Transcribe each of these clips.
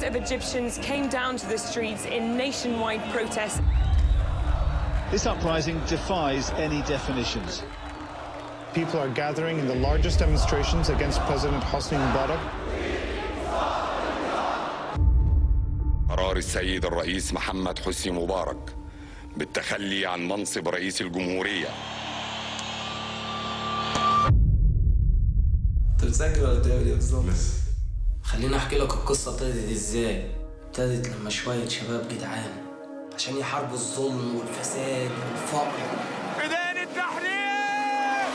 of Egyptians came down to the streets in nationwide protest. This uprising defies any definitions. People are gathering in the largest demonstrations against President Hosni Mubarak. قرار السيد الرئيس محمد حسني مبارك بالتخلي عن منصب رئيس الجمهورية انت بتذاكر ولا بتعمل ايه بالظبط؟ خليني احكي لك القصه ابتدت ازاي ابتدت لما شويه شباب جدعان عشان يحاربوا الظلم والفساد والفقر بداية التحرير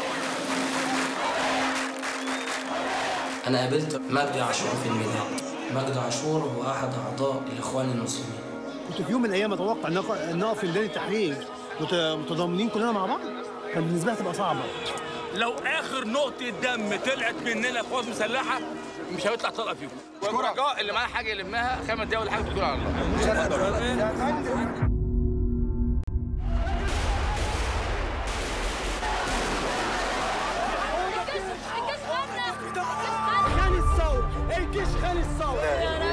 انا قابلت مجدي عاشور في الميدان مجدي عاشور هو احد اعضاء الاخوان المسلمين كنت في يوم من الايام اتوقع ان أق- ان اقف في ميدان التحرير مت- متضامنين كلنا مع بعض كان بالنسبه لي هتبقى صعبه لو آخر نقطة دم طلعت مننا قوات مسلحة مش هيطلع طلقة فيهم والرجاء اللي معاه حاجة يلمها خمس دقايق ولا حاجة بتقول على الله خان الثوره الجيش خان الثوره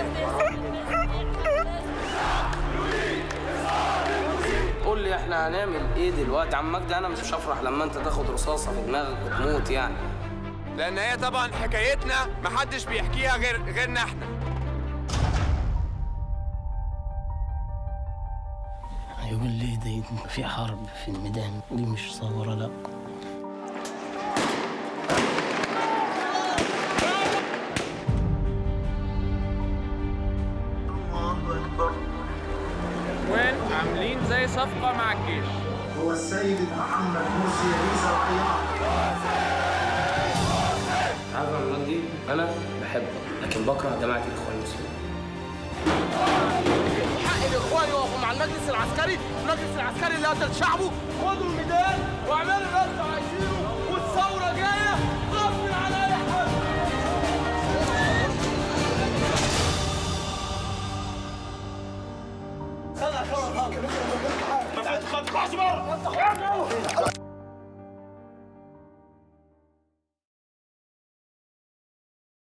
قول لي احنا هنعمل ايه دلوقتي عم مجدي انا مش هفرح لما انت تاخد رصاصه في دماغك وتموت يعني لأن هي طبعا حكايتنا محدش بيحكيها غير غيرنا احنا يقول لي دي في حرب في الميدان دي مش ثوره لا وين عاملين زي صفقة مع الجيش هو السيد محمد مرسي رئيس العيار عارف يا مجدي انا بحبك لكن بكره جماعه الاخوان المسلمين حق الإخوان يقفوا مع المجلس العسكري المجلس العسكري اللي قتل شعبه خدوا الميدان واعملوا اللي انتوا عايزينه والثورة جاية